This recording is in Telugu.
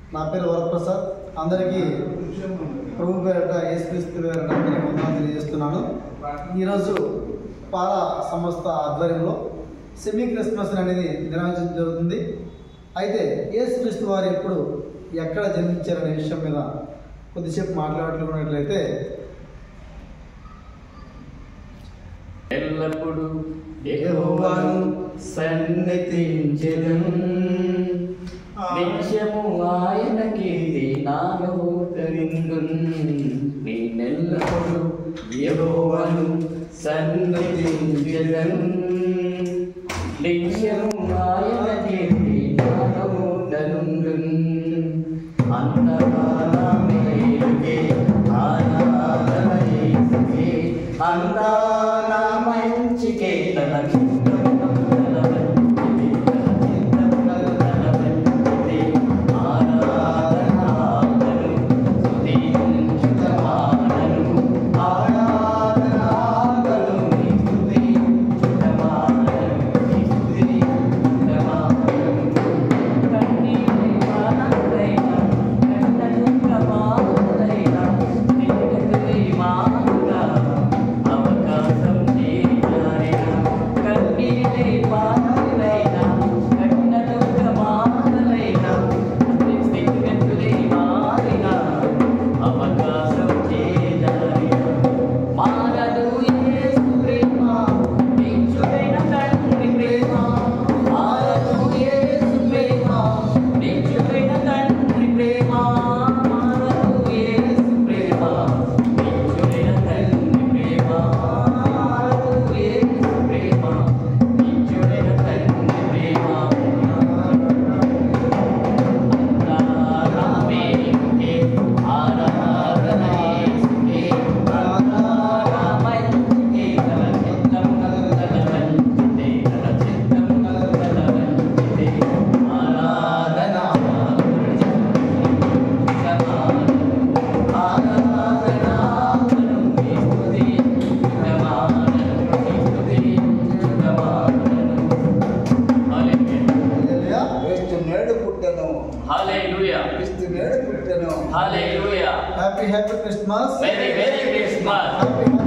నా పేరు వరప్రసాద్ అందరికీ ప్రభు పేరట యేసుక్రీస్తు పేరట అందరికీ వందనాలు తెలియజేస్తున్నాను ఈరోజు పాల సంస్థ ఆధ్వర్యంలో సెమీ క్రిస్మస్ అనేది నిర్వహించడం జరుగుతుంది అయితే యేసుక్రీస్తు వారు ఎప్పుడు ఎక్కడ జన్మించారనే విషయం మీద కొద్దిసేపు మాట్లాడుకున్నట్లయితే ఎల్లప్పుడు యెహోవాను సన్నిధించెదను నిత్యము ఆయన కీర్తి నాలో తరిందున్ నేనెల్లప్పుడు యెహోవాను సన్నిధించెదను నిత్యము ఆయన కీర్తి నాలో తరిందున్ అంతకాలమేలుగే ఆరాధన యేసుకే అందాన మంచికే తన చిత్తం తలవంచితే, తన చిత్తం తలవంచితే, ఆరాధనాలను స్తుతించుటమానను, ఆరాధనాలను స్తుతించుటమానను, స్తుతించుటమానను. కన్నీటి మానవుడైన, కన్నదుఃఖ మానవుడైన, నిన్నెదురే మానుగా అవకాశం చేయాలిన. కన్నీటి మానవుడైన, కన్నదుఃఖ మానవుడైన, స్థితిగతులే మారిన అవకాశం చేయాలిన. మారదు యేసు ప్రేమ, నిత్యుడైన తండ్రి ప్రేమ. మారదు యేసు ప్రేమ, నిత్యుడైన తండ్రి ప్రేమ. మారదు యేసు ప్రేమ, నిత్యుడైన తండ్రి ప్రేమ. మారదు యేసు ప్రేమ, నిత్యుడైన తండ్రి ప్రేమ. ఆరాధనమే ఆరాధన యేసుకే ఆరాధనమే తన చిత్తం తలవంచితే తన చిత్తం తలవంచితే ఆరాధన ఆరాధన స్తుతి స్తుతి హల్లెలూయా క్రీస్తు నేడు పుట్టెను హల్లెలూయా క్రీస్తు నేడు పుట్టెను hallelujah happy happy Christmas very very Christmas happy